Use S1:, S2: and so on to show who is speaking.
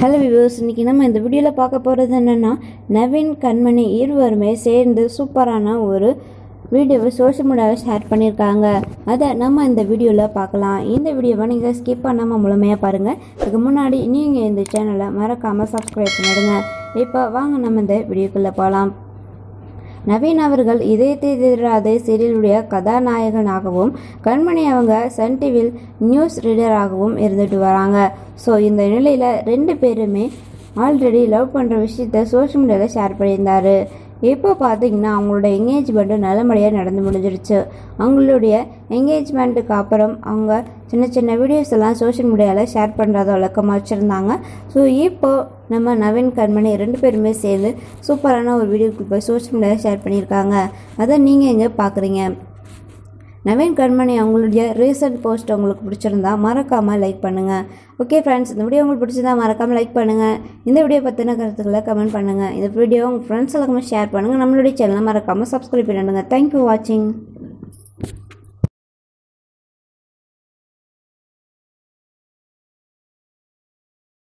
S1: hello viewers இன்றைக்கி நம்ம இந்த வீடியோவில் பார்க்க போகிறது என்னென்னா நவீன் கண்மணி இருவருமே சேர்ந்து சூப்பரான ஒரு வீடியோவை சோஷியல் மீடியாவில் ஷேர் பண்ணியிருக்காங்க அதை நம்ம இந்த வீடியோவில் பார்க்கலாம் இந்த வீடியோவை நீங்கள் ஸ்கிப் பண்ணாமல் முழுமையாக பாருங்கள் இதுக்கு முன்னாடி நீங்கள் இந்த சேனலை மறக்காமல் சப்ஸ்கிரைப் பண்ணிடுங்க இப்போ வாங்க நம்ம இந்த வீடியோக்குள்ளே போகலாம் நவீன் அவர்கள் இதயத்தை எதிராத சீரியலுடைய கதாநாயகனாகவும் கண்மணி அவங்க சன் டிவியில் நியூஸ் ரீடராகவும் இருந்துட்டு வராங்க ஸோ இந்த நிலையில் ரெண்டு பேருமே ஆல்ரெடி லவ் பண்ணுற விஷயத்த சோஷியல் மீடியாவில் ஷேர் பண்ணியிருந்தாரு இப்போ பார்த்தீங்கன்னா அவங்களோட என்கேஜ்மெண்ட்டு நல்லபடியாக நடந்து முடிஞ்சிருச்சு அவங்களுடைய என்கேஜ்மெண்ட்டுக்கு அப்புறம் அவங்க சின்ன சின்ன வீடியோஸ் எல்லாம் சோஷியல் மீடியாவில் ஷேர் பண்ணுறத வழக்கமாக வச்சுருந்தாங்க ஸோ இப்போ நம்ம நவீன் கண்மணி ரெண்டு பேருமே சேர்ந்து சூப்பரான ஒரு வீடியோ கிளிப்பை சோஷியல் மீடியாவில் ஷேர் பண்ணியிருக்காங்க அதை நீங்கள் எங்கே பார்க்குறீங்க நவீன் கண்மணி அவங்களுடைய ரீசன்ட் போஸ்ட் உங்களுக்கு பிடிச்சிருந்தா மறக்காமல் லைக் பண்ணுங்கள் ஓகே ஃப்ரெண்ட்ஸ் இந்த வீடியோ உங்களுக்கு பிடிச்சிருந்தா மறக்காமல் லைக் பண்ணுங்கள் இந்த வீடியோ பற்றின கருத்துக்களை கமெண்ட் பண்ணுங்கள் இந்த வீடியோ உங்கள் ஃப்ரெண்ட்ஸ் எல்லாருமே ஷேர் பண்ணுங்கள் நம்மளுடைய சேனலை மறக்காமல் சப்ஸ்கிரைப் பண்ணிடுங்க தேங்க்யூ வாட்சிங்